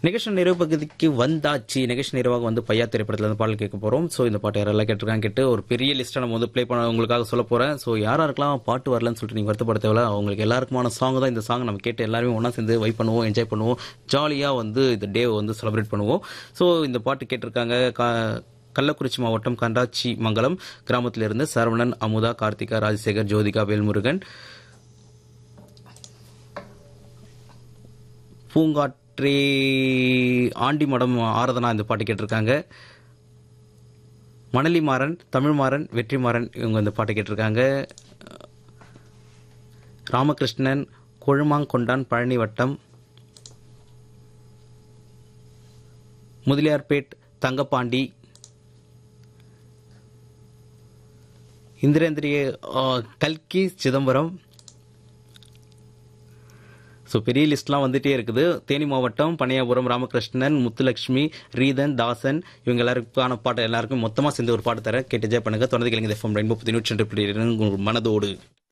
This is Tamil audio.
நிகழ்ச்சி நிறைவு பகுதிக்கு வந்தாச்சு நிகழ்ச்சி நிறைவாக வந்து பையா திரைப்படத்துல இருந்து பாடல் கேட்க போறோம் ஸோ இந்த பாட்டு யாரெல்லாம் கேட்டிருக்காங்க கேட்டு ஒரு பெரிய லிஸ்ட்டை நம்ம வந்து ப்ளே பண்ண உங்களுக்காக சொல்ல போறேன் ஸோ யாராருக்கெல்லாம் பாட்டு வரலன்னு சொல்லிட்டு நீங்க வருத்தப்பட தேவையில்ல அவங்களுக்கு எல்லாருக்குமான சாங் தான் இந்த சாங் நம்ம கேட்டு எல்லாருமே ஒன்றா சேர்ந்து வைப் பண்ணுவோம் என்ஜாய் பண்ணுவோம் ஜாலியாக வந்து இந்த டே வந்து செலிப்ரேட் பண்ணுவோம் ஸோ இந்த பாட்டு கேட்டிருக்காங்க கா- கள்ளக்குறிச்சி மாவட்டம் கண்டாச்சி மங்கலம் கிராமத்திலிருந்து சரவணன் அமுதா கார்த்திகா ராஜசேகர் ஜோதிகா வேல்முருகன் பூங்காற்றே ஆண்டிமடம் ஆராதனா இந்த பாட்டு கேட்டிருக்காங்க மணலிமாறன் தமிழ்மாறன் வெற்றிமாறன் இவங்க இந்த பாட்டு கேட்டிருக்காங்க ராமகிருஷ்ணன் கொழுமாங்கொண்டான் பழனி வட்டம் முதலியார்பேட் தங்கப்பாண்டி இந்திரேந்திரிய ஆ, கல்கி சிதம்பரம் ஸோ பெரிய லிஸ்ட்லாம் வந்துட்டே இருக்குது தேனி மாவட்டம் பனையாபுரம் ராமகிருஷ்ணன் முத்துலட்சுமி ரீதன் தாசன் இவங்க எல்லாருக்கான பாட்டு எல்லாருக்கும் மொத்தமாக சேர்ந்து ஒரு பாட்டு தர கேட்டு ஜெய் பண்ணுங்க தொடர்ந்து கேளுங்க எஃப்எம் ரெயின்போ புத்தி நூற்றி ரெண்டு புள்ளி இரண்டு உங்கள் மனதோடு